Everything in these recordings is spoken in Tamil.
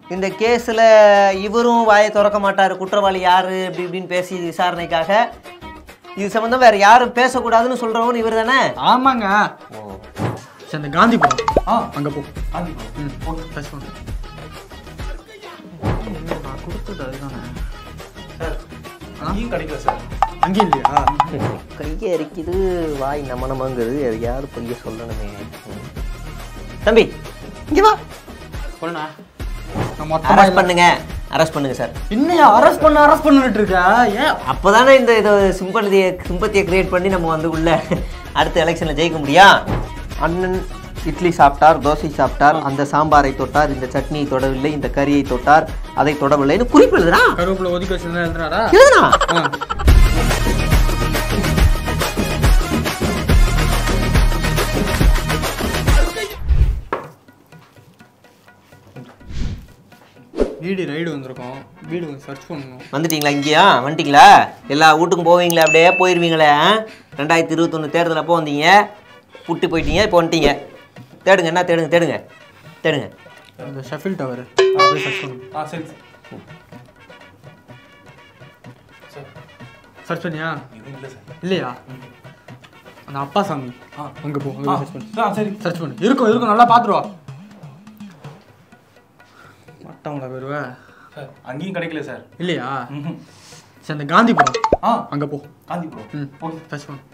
இந்த கேஸில் இவரும் வாயை திறக்க மாட்டார் குற்றவாளி யார் இப்படி இப்படின்னு பேசி விசாரணைக்காக இது சம்மந்தம் வேறு யாரும் பேசக்கூடாதுன்னு சொல்கிறவன் இவர் தானே ஆமாங்க ஓ சரி அந்த காந்திபுரம் ஆ அங்கே போ காந்திபுரம் ம் போ டச் பண்ணு நான் கொடுத்தது அதுதானே சார் அங்கேயும் கிடைக்கல சார் அங்கேயும் இல்லையா கையை அரிக்குது வாய் நம்ம நமங்குது எதையாவது பொய்ய சொல்லணுமே ம். தம்பி இங்கே வா சொல்லுண்ணா நான் மொத்தமாக அரெஸ்ட் பண்ணுங்க அரெஸ்ட் பண்ணுங்க சார் என்னையா அரெஸ்ட் பண்ண அரெஸ்ட் பண்ணிட்டு இருக்க ஏன் அப்போதானே இந்த இதை சிம்பத்தியை சிம்பத்தியை கிரியேட் பண்ணி நம்ம வந்து உள்ள அடுத்த எலெக்ஷனில் ஜெயிக்க முடியும் அண்ணன் இட்லி சாப்பிட்டார் தோசை சாப்பிட்டார் அந்த சாம்பாரை தொட்டார் இந்த சட்னியை தொடவில்லை இந்த கறியை தொட்டார் அதை தொடவில்லைன்னு குறிப்பு எழுதுறா கருவேப்பிலை ஒதுக்கி வச்சிருந்தா எழுதுனாரா எழுதுனா ஆ வீடு ரைடு வந்திருக்கோம் வீடு கொஞ்சம் சர்ச் பண்ணணும் வந்துட்டீங்களா இங்கேயா வந்துட்டீங்களா எல்லா வீட்டுக்கும் போவீங்களே அப்படியே போயிருவீங்களே ஆ? ரெண்டாயிரத்தி இருபத்தொன்று தேர்தல் அப்போ வந்தீங்க புட்டு போயிட்டீங்க இப்போ வந்துட்டீங்க தேடுங்க என்ன தேடுங்க தேடுங்க தேடுங்க அந்த ஷெஃபில் டவர் போய் சர்ச் பண்ணணும் ஆ சரி சார் சார் சர்ச் பண்ணியா இது இல்லை சார் இல்லையா அந்த அப்பா சாமி ஆ. அங்கே போ அங்கே ஆ சர்ச் பண்ணு ஆ சரி சர்ச் பண்ணு இருக்கும் இருக்கும் நல்லா பார்த்துருவா மட்டவங்கள வருவ சார் அங்கேயும் கிடைக்கல சார் இல்லையா ம்ஹும். சரி அந்த காந்திபுரம் ஆ அங்கே போ காந்திபுரம் ம் ஓகே சர்ச் பண்ணு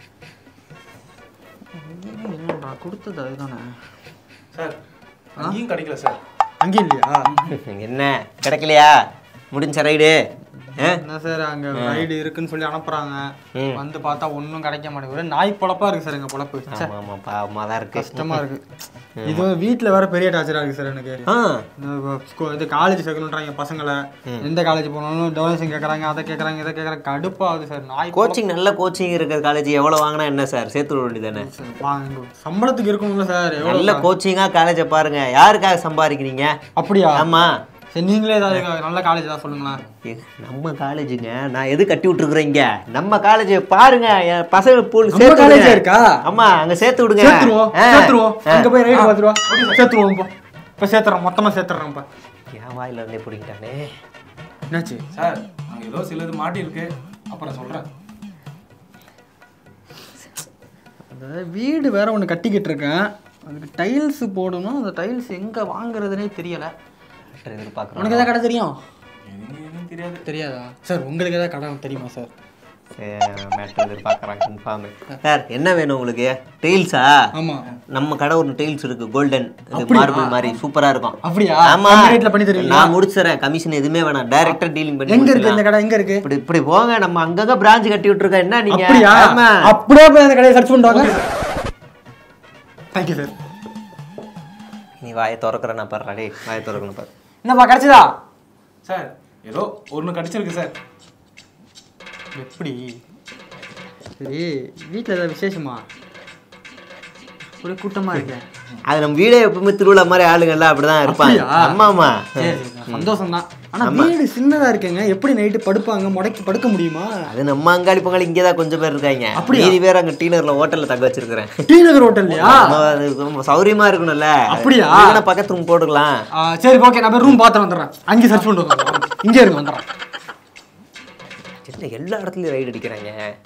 என்னடா கொடுத்தது அதுதானே சார் அங்கேயும் கிடைக்கல சார் அங்கேயும் இல்லையா என்ன கிடைக்கலையா முடிஞ்ச ரைடு ஆ என்ன சார் அங்க ரைடு இருக்குன்னு சொல்லி அனுப்புறாங்க ம். வந்து பார்த்தா ஒன்றும் கிடைக்க மாட்டேங்குது ஒரே நாய் பொழப்பா இருக்கு சார் எங்க பொழப்பு ச்சே, ஆமாம் ஆமாம் பாவமாக தான் இருக்கு கஷ்டமா இருக்கு இது வீட்ல வேற பெரிய டார்ச்சரா இருக்கு சார் எனக்கு ஆ இந்த ஸ்கூ- இது காலேஜ் சேர்க்கணுன்றாங்க பசங்களை எந்த காலேஜ் போனாலும் டொனேஷன் கேட்குறாங்க அதை கேட்குறாங்க இதை கேட்குறாங்க கடுப்பாகுது சார் நாய் கோச்சிங் நல்ல கோச்சிங் இருக்கிற காலேஜ் எவ்வளோ வாங்கினா என்ன சார் சேர்த்து விட வேண்டியதானே சார், வாங்க. சம்பளத்துக்கு இருக்கணும்ல சார் எவ்வளோ நல்ல கோச்சிங்காக காலேஜை பாருங்க யாருக்காக சம்பாதிக்கிறீங்க அப்படியா ஆமா சரி நீங்களே ஏதாவது நல்ல காலேஜ் ஏதாவது சொல்லுங்களேன் ஏ, நம்ம காலேஜுங்க நான் எது கட்டி விட்டுருக்குறேன் இங்க நம்ம காலேஜ் பாருங்க என் பசங்க பூல் நம்ம சேர்த்து காலேஜா விடுங்க. இருக்கா? ஆமா அங்க சேர்த்து விடுங்க சேர்த்துருவோம் ஆ. சேர்த்துருவோம் ஆ. அங்க போய் ரைடு பார்த்துருவா சேர்த்துருவோம் இப்போ இப்போ சேர்த்துறோம் மொத்தமா சேர்த்துறோம் இப்போ என் வாயில இருந்தே பிடிக்கிட்டானே என்னாச்சு சார் அங்கே ஏதோ சிலது மாட்டி இருக்கு அப்புறம் சொல்கிறேன் அந்த வீடு வேற ஒன்று கட்டிக்கிட்டு இருக்கேன் அதுக்கு டைல்ஸ் போடணும் அந்த டைல்ஸ் எங்கே வாங்குறதுனே தெரியல எதிர்பார்க்குறோம் உனக்கு எதாவது கடை தெரியும் எனக்கு எதுவும் தெரியாது தெரியாதா சார் உங்களுக்கு ஏதாவது கடை தெரியுமா சார் மேட்ரு எதிர்பார்க்குறான் கன்ஃபார்ம் சார் என்ன வேணும் உங்களுக்கு டெயில்ஸா ஆமாம் நம்ம கடை ஒரு டெயில்ஸ் இருக்கு கோல்டன் இது அப்படியா? மார்பிள் மாதிரி சூப்பரா இருக்கும் அப்படியா ஆமா கம்மி ரேட்ல பண்ணி தருவீங்களா நான் முடிச்சிடறேன் கமிஷன் எதுவுமே வேணாம் டைரக்டா டீலிங் பண்ணி எங்க இருக்கு இந்த முடிச்சிடலாம். கடை எங்க இருக்கு இப்படி இப்படி போங்க நம்ம அங்கங்க பிரான்ச் கட்டி விட்டுருக்கோம் என்ன நீங்க அப்படியா ஆமா அப்படியே போய் அந்த கடையை சர்ச் பண்ணுவாங்க தேங்க்யூ சார் நீ வாயை திறக்கிற நான் பாரு டேய் வாயை திறக்கணும் பாரு என்னப்பா கிடைச்சதா சார் ஏதோ ஒன்று கிடச்சிருக்கு சார் எப்படி சரி வீட்டில் ஏதாவது விசேஷமா ஒரே கூட்டமா இருக்கேன் அது நம்ம வீடே எப்பவுமே திருவிழா மாதிரி ஆளுங்க எல்லாம் அப்படிதான் இருப்பாங்க அப்படியா? ஆமா ஆமா சரி சந்தோஷம் தான் ஆனா வீடு சின்னதா இருக்கேங்க எப்படி நைட்டு படுப்பாங்க முடக்கி படுக்க முடியுமா அது நம்ம அங்காளி பொங்கல் இங்கே தான் கொஞ்சம் பேர் இருக்காங்க அப்படியா? மீதி பேர் அங்க டீனர்ல ஹோட்டல்ல தங்க வச்சிருக்கிறேன் டி நகர் ஹோட்டல்லையா நம்ம அது ரொம்ப சௌரியமா இருக்கணும்ல அப்படியா? இல்லைன்னா பக்கத்து ரூம் போட்டுக்கலாம் ஆ, சரி ஓகே நான் போய் ரூம் பார்த்து வந்துடுறேன் அங்கே சர்ச் பண்ணிட்டு வந்துடுறேன் இங்கே இருங்க வந்துடுறேன் என்ன எல்லா இடத்துலயும் ரைடு அடிக்கிறாங்க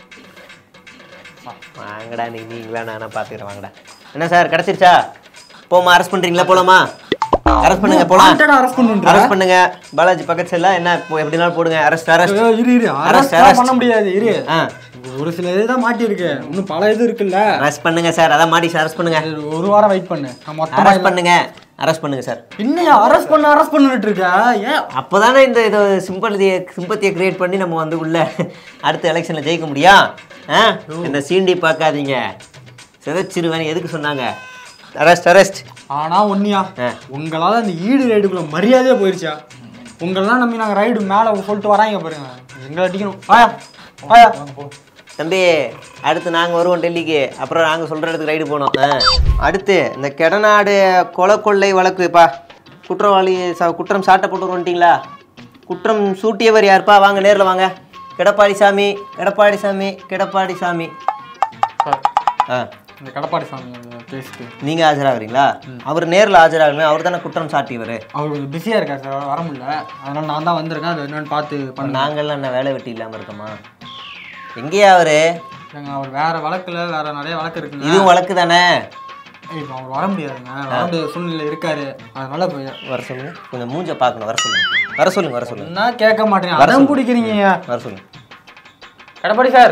வாங்கடா நீ நீங்களா நானா பாத்துக்கிறேன் வாங்கடா என்ன சார் கிடைச்சிருச்சா போமா அரெஸ்ட் பண்றீங்களா போலாமா அரெஸ்ட் பண்ணுங்க போலாம் அரெஸ்ட் பண்ணுன்றா அரெஸ்ட் பண்ணுங்க பாலாஜி பக்கத்து சைடுல என்ன இப்போ எப்படினாலும் போடுங்க அரெஸ்ட் அரெஸ்ட் ஐயோ, இரு இரு Arrest, அரெஸ்ட் arrest. பண்ண முடியாது இரு ஆ ஒரு சில இதுதான் மாட்டி இருக்கு இன்னும் பல இது இருக்குல்ல அரெஸ்ட் பண்ணுங்க சார் அதான் மாடி அரெஸ்ட் பண்ணுங்க சரி, ஒரு வாரம் வெயிட் பண்ணு நான் மொத்தமா அரெஸ்ட் பண்ணுங்க அரெஸ்ட் பண்ணுங்க சார் என்னையா அரெஸ்ட் பண்ண அரெஸ்ட் பண்ணிட்டு இருக்க ஏன் அப்போதானே இந்த இது சிம்பத்தியை சிம்பத்தியை கிரியேட் பண்ணி நம்ம வந்து உள்ள அடுத்த எலெக்ஷன்ல ஜெயிக்க முடியும் ஆ என்ன சீண்டி பார்க்காதீங்க சிதைச்சிருவேன் எதுக்கு சொன்னாங்க அரெஸ்ட் அரெஸ்ட் ஆனா ஒன்னியா ஆ. உங்களால அந்த ஈடு ரைடுக்குள்ள மரியாதையே போயிருச்சா உங்களெல்லாம் நம்பி நாங்க ரைடு மேல சொல்லிட்டு வராங்க பாருங்க எங்களை அடிக்கணும் ஆயா ஆயா தம்பி அடுத்து நாங்கள் வருவோம் டெல்லிக்கு அப்புறம் நாங்கள் சொல்கிற இடத்துக்கு ரைடு போனோம் ஆ. அடுத்து இந்த கெடநாடு கொலை கொள்ளை வழக்குப்பா குற்றவாளி ச குற்றம் சாட்டப்பட்டு வந்துட்டீங்களா குற்றம் சூட்டியவர் யாருப்பா வாங்க நேரில் வாங்க கிடப்பாடி சாமி கிடப்பாடி சாமி கிடப்பாடி சாமி ஆ இந்த கடப்பாடி சாமி அந்த கேஸுக்கு நீங்க ஆஜராகிறீங்களா அவர் நேர்ல ஆஜராகணும் அவர் தானே குற்றம் சாட்டியவர் அவர் கொஞ்சம் பிஸியாக இருக்கார் சார் வர முடியல அதனால நான் தான் வந்திருக்கேன் அது என்னன்னு பார்த்து பண்ணுங்க நாங்கள்லாம் என்ன வேலை வெட்டி இல்லாம இருக்கோமா எங்கேயா அவரு இல்லைங்க அவர் வேற வழக்குல வேற நிறைய வழக்கு இருக்குங்க இதுவும் வழக்கு தானே இப்போ அவர் வர முடியாதுங்க வர முடியாத சூழ்நிலை இருக்காரு அதனால போய் வர சொல்லுங்க கொஞ்சம் மூஞ்ச பார்க்கணும் வர சொல்லுங்க வர சொல்லுங்க வர சொல்லுங்க என்ன கேட்க மாட்டேங்க வர அடம் சொல்லு. பிடிக்கிறீங்க வர சொல்லுங்க கடப்பாடி சார்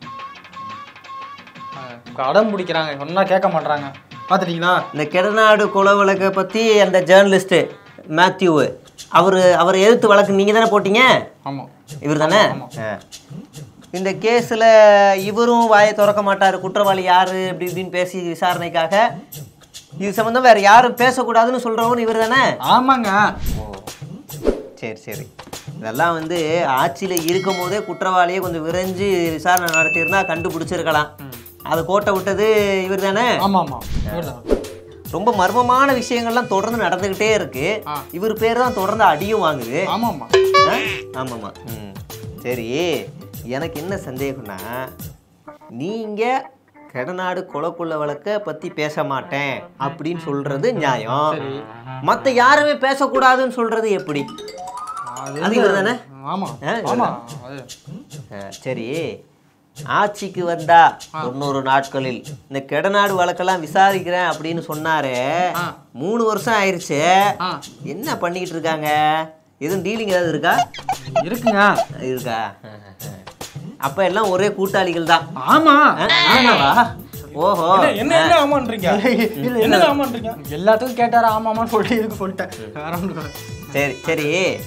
அடம் பிடிக்கிறாங்க சொன்னா கேட்க மாட்றாங்க பார்த்துட்டீங்களா இந்த கெடநாடு கொலை வழக்கை பத்தி அந்த ஜேர்னலிஸ்ட் மேத்யூ அவர் அவரை எதிர்த்து வழக்கு நீங்க தானே போட்டீங்க ஆமாம் இவர் தானே இந்த கேஸில் இவரும் வாயை திறக்க மாட்டார் குற்றவாளி யார் இப்படி இப்படின்னு பேசி விசாரணைக்காக இது சம்மந்தம் வேறு யாரும் பேசக்கூடாதுன்னு சொல்கிறவன் இவர் தானே ஆமாங்க ஓ சரி சரி இதெல்லாம் வந்து ஆட்சியில் இருக்கும் போதே குற்றவாளியை கொஞ்சம் விரைஞ்சு விசாரணை நடத்தியிருந்தா கண்டுபிடிச்சிருக்கலாம் அதை கோட்டை விட்டது இவர் தானே ஆமாம் ஆமாம் இவர்தான். ரொம்ப மர்மமான விஷயங்கள்லாம் தொடர்ந்து நடந்துக்கிட்டே இருக்கு ஆ. இவர் பேர் தான் தொடர்ந்து அடியும் வாங்குது ஆமாம் ஆமாம் ஆ? ஆமாம்மா ம் சரி எனக்கு என்ன சந்தேகம்னா நீங்கள் கடநாடு கொலைக்குள்ள வழக்க பற்றி பேச மாட்டேன் அப்படின்னு சொல்கிறது நியாயம் சரி மற்ற யாருமே பேசக்கூடாதுன்னு சொல்கிறது எப்படி அது இவர் தானே ஆமாம் ஆ, ஆமாம் அது ஆ, சரி ஆட்சிக்கு வந்தா தொண்ணூறு நாட்களில் இந்த கெடநாடு வழக்கெல்லாம் விசாரிக்கிறேன் அப்படின்னு சொன்னாரே ஆ. மூணு வருஷம் ஆயிருச்சு ஆ என்ன பண்ணிக்கிட்டு இருக்காங்க எதுவும் டீலிங் ஏதாவது இருக்கா இருக்குங்க இருக்கா அப்ப எல்லாம் ஒரே கூட்டாளிகள் தான் ஆமாம் ஆமாவா ஓஹோ என்ன என்ன என்ன ஆமான்றீங்க என்ன ஆமான்றீங்க எல்லாத்துக்கும் கேட்டாரு ஆமாமான்னு சொல்லி இதுக்கு சொல்லிட்டேன் வேற ஒன்றும் கிடையாது. சரி சரி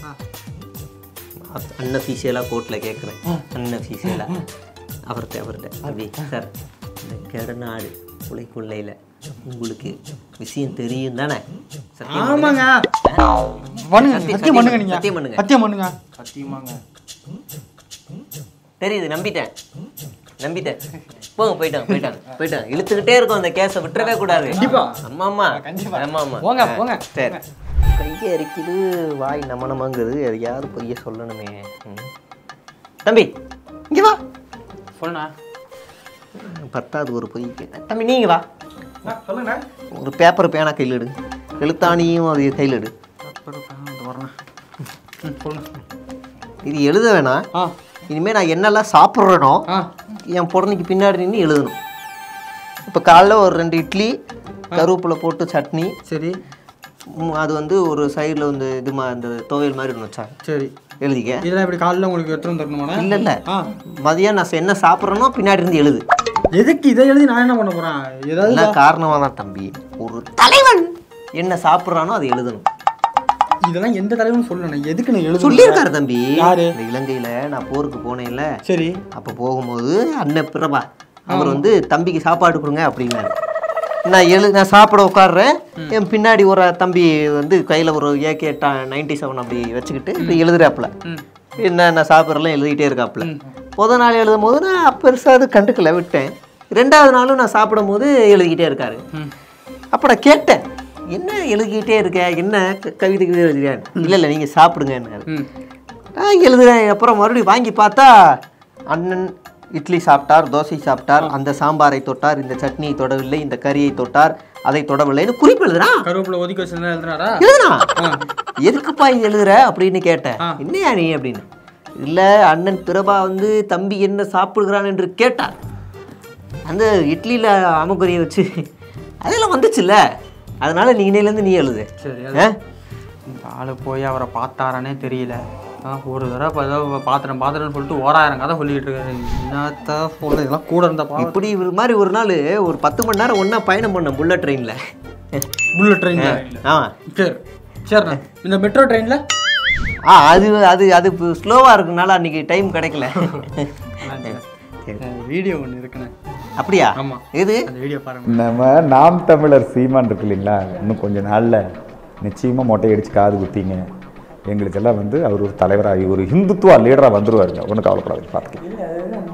அன்அஃபீஷியலாக கோர்ட்டில் கேட்குறேன் அன்அஃபீஷியலாக அவர்கிட்ட அவர்கிட்ட அப்படி சார் இந்த கெடநாடு கொலை கொள்ளையில் உங்களுக்கு விஷயம் தெரியும் தானே சத்தியம் ஆமாங்க பண்ணுங்க. பண்ணுங்க சத்தியம் சத்தியம் பண்ணுங்க நீங்க சத்தியம் பண்ணுங்க. சத்தியம் பண்ணுங்க சத்தியமாங்க தெரியுது நம்பிட்டேன் நம்பிட்டேன் போங்க போயிட்டாங்க போயிட்டாங்க போயிட்டாங்க இழுத்துக்கிட்டே இருக்கும் அந்த கேஸை விட்டுறவே கூடாது கண்டிப்பா. ஆமா ஆமா கண்டிப்பா. ஆமா ஆமா போங்க, ஆ, போங்க. சரி கையை அரிக்குது வாய் நம்ம நமங்குது எதையாவது பொய்ய சொல்லணுமே ம். தம்பி இங்க வா சொல்லுண்ணா பத்தாவது ஒரு பொய் கேட்டேன் தம்பி நீங்க வா சொல்லுங்க ஒரு பேப்பர் பேனா கையில் எடு எழுத்தாணியும் அது கையில் எடு வரேன் ம் சொல்லுங்க இது எழுத வேணாம் ஆ இனிமேல் நான் என்னெல்லாம் சாப்பிட்றேனோ ஆ என் புடனைக்கு பின்னாடி நின்று எழுதணும் இப்போ காலைல ஒரு ரெண்டு இட்லி கருவேப்பிலை போட்டு சட்னி சரி ம், அது வந்து ஒரு சைடில் வந்து இது மா இந்த துவையல் மாதிரி ஒன்று வச்சாங்க சரி எழுதிக்க இதெல்லாம் இப்படி காலைல உங்களுக்கு எடுத்துட்டு வந்துடணுமாண்ணா இல்லை இல்லை ஆ மதியம் நான் என்ன சாப்பிட்றேனோ பின்னாடி இருந்து எழுது எதுக்கு இதை எழுதி நான் என்ன பண்ண போறேன் ஏதாவது எல்லாம் காரணமாக தான் தம்பி ஒரு தலைவன் என்ன சாப்பிட்றானோ அதை எழுதணும் இதெல்லாம் எந்த தலைவனும் சொல்லணும் எதுக்கு நான் எழுத சொல்லியிருக்காரு தம்பி யாரு? இந்த இலங்கையில் நான் போருக்கு போனேன்ல சரி அப்போ போகும்போது அண்ணன் பிரபா அவர் வந்து தம்பிக்கு சாப்பாடு கொடுங்க அப்படின்னாரு நான் எழு நான் சாப்பிட உட்காடுறேன் என் பின்னாடி ஒரு தம்பி வந்து கையில் ஒரு ஏகே நைன்டி செவன் அப்படி வச்சுக்கிட்டு இப்படி எழுதுறாப்புல ம் என்ன நான் சாப்பிட்றலாம் எழுதிக்கிட்டே இருக்காப்புல முத நாள் எழுதும் போது நான் பெருசாக அது கண்டுக்கல விட்டேன் ரெண்டாவது நாளும் நான் சாப்பிடும் போது எழுதிக்கிட்டே இருக்காரு ம் அப்போ நான் கேட்டேன் என்ன எழுதிக்கிட்டே இருக்க என்ன க- கவிதை கவிதை எழுதுறேன் இல்லை இல்லை நீங்கள் சாப்பிடுங்கன்னாரு ம் நான் எழுதுறேன் அப்புறம் மறுபடியும் வாங்கி பார்த்தா அண்ணன் இட்லி சாப்பிட்டார் தோசை சாப்பிட்டார் அந்த சாம்பாரை தொட்டார் இந்த சட்னியை தொடவில்லை இந்த கறியை தொட்டார் அதை தொடவில்லைன்னு குறிப்பு எழுதுறான் கருவேப்பிலை ஒதுக்கி வச்சிருந்தா எழுதுனாரா எழுதுனா ஆ எதுக்குப்பா இது எழுதுற அப்படின்னு கேட்டேன் ஆ. என்னையா நீ அப்படின்னு இல்லை அண்ணன் பிரபா வந்து தம்பி என்ன சாப்பிடுகிறான் என்று கேட்டார் அந்த இட்லியில் அமுக்குறியை வச்சு அதெல்லாம் வந்துச்சுல்ல அதனால நீ இன்னையிலேருந்து நீ எழுது சரி ஆ? இந்த ஆளு போய் அவரை பார்த்தாரானே தெரியல ஆ, ஒரு தடவை இப்போ ஏதோ பாத்திரம் பாத்திரம்னு சொல்லிட்டு ஓராயிரம் கதை சொல்லிட்டு இருக்காரு என்னத்த சொல்ல இதெல்லாம் கூட இருந்த பாவம் இப்படி ஒரு மாதிரி ஒரு நாள் ஒரு பத்து மணி நேரம் ஒன்றா பயணம் பண்ணேன் புல்லட் ட்ரெயினில் புல்லட் ட்ரெயின்ல ஆ சரி சரிண்ணா இந்த மெட்ரோ ட்ரெயின்ல ஆ அது அது அது ஸ்லோவாக இருக்கனால அன்னைக்கு டைம் கிடைக்கல சரி. வீடியோ ஒன்று இருக்குண்ணே அப்படியா ஆமா. இது அந்த வீடியோ பாருங்க நம்ம நாம் தமிழர் சீமான் இருக்கு இல்லைங்களா இன்னும் கொஞ்ச நாளில் நிச்சயமாக மொட்டையடிச்சு காது குத்திங்க எங்களுக்கெல்லாம் வந்து அவர் ஒரு தலைவராகி ஒரு ஹிந்துத்துவா லீடராக வந்துருவாருங்க ஒன்றும் கவலைப்படாது பார்த்துக்கலாம்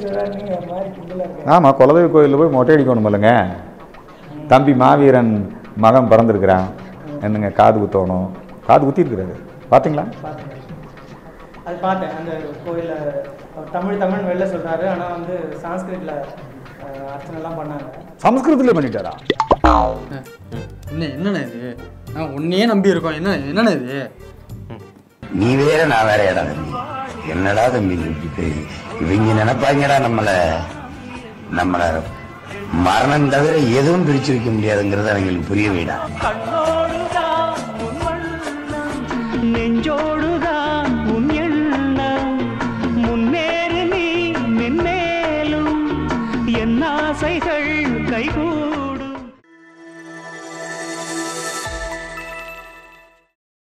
ஆமாம் குலதெய்வ கோயிலில் போய் மொட்டை அடிக்கணும் இல்லைங்க தம்பி மாவீரன் மகன் பிறந்திருக்கிறான் என்னங்க காது குத்தணும் காது குத்திருக்கிறாரு பார்த்தீங்களா அது பார்த்தேன் அந்த கோயிலில் தமிழ் தமிழ் வெளில சொல்கிறாரு ஆனால் வந்து சான்ஸ்கிரிட்டில் அர்ச்சனை எல்லாம் பண்ணாங்க சமஸ்கிருதத்துல பண்ணிட்டாரா என்ன என்னண்ணே இது நான் உன்னையே நம்பி இருக்கோம் என்ன என்னண்ணே இது நீ வேற நான் வேற இடம் தம்பி என்னடா தம்பி விட்டுட்டு இவங்க நினைப்பாங்கடா நம்மள நம்மள மரணம் தவிர எதுவும் பிரிச்சு வைக்க முடியாதுங்கிறது அவங்களுக்கு புரிய வைடா நெஞ்சோடுதான் உன் எண்ணம் முன்னேறு நீ மென்மேலும் என் ஆசைகள் கைகூடும்